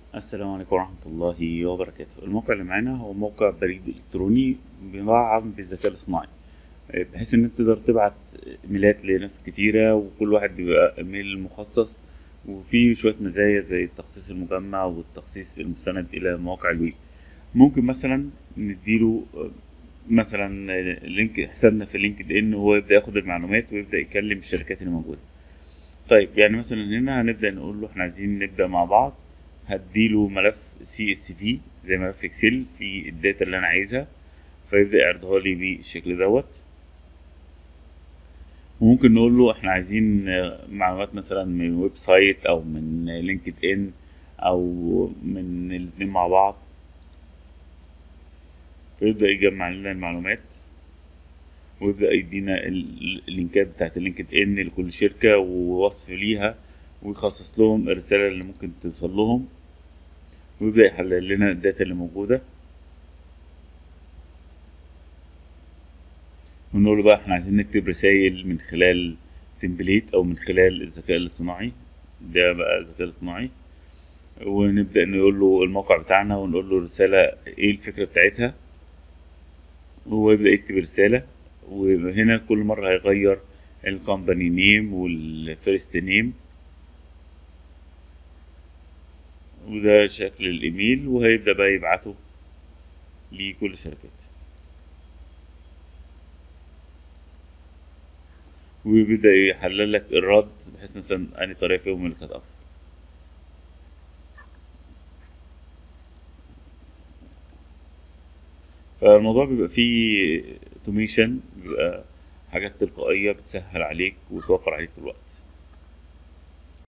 السلام عليكم ورحمة الله وبركاته الموقع اللي معانا هو موقع بريد إلكتروني بيدعم بالذكاء الاصطناعي بحيث إن أنت تقدر تبعت إيميلات لناس كتيرة وكل واحد بيبقى إيميل مخصص وفيه شوية مزايا زي التخصيص المجمع والتخصيص المستند إلى مواقع الويب ممكن مثلا نديله مثلا لينك حسابنا في لينكد إن وهو يبدأ ياخد المعلومات ويبدأ يكلم الشركات اللي موجودة طيب يعني مثلا هنا هنبدأ نقول له احنا عايزين نبدأ مع بعض هديله ملف سي اس في زي ملف اكسل في الداتا اللي انا عايزها فيبدأ يعرضها لي بالشكل دوت وممكن نقول له احنا عايزين معلومات مثلا من ويب سايت او من لينكد ان او من الاتنين مع بعض فيبدأ يجمع لنا المعلومات ويبدأ يدينا اللينكات بتاعت اللينكد ان لكل شركة ووصف ليها ويخصص لهم الرسالة اللي ممكن توصل لهم ويبدأ يحلل لنا الداتا اللي موجودة ونقول له بقى احنا عايزين نكتب رسائل من خلال تمبليت او من خلال الذكاء الاصطناعي ده بقى الذكاء الاصطناعي ونبدأ نقول له الموقع بتاعنا ونقول له الرسالة ايه الفكرة بتاعتها وهو يبدأ يكتب رسالة وهنا كل مرة هيغير الكومباني نيم والفيرست نيم وده شكل الايميل وهيبدأ بقى يبعته لكل الشركات ويبدأ يحلل لك الرد بحيث مثلا أنهي طريقة فيهم اللي كانت أفضل فالموضوع بيبقى فيه اوتوميشن بيبقى حاجات تلقائية بتسهل عليك وتوفر عليك الوقت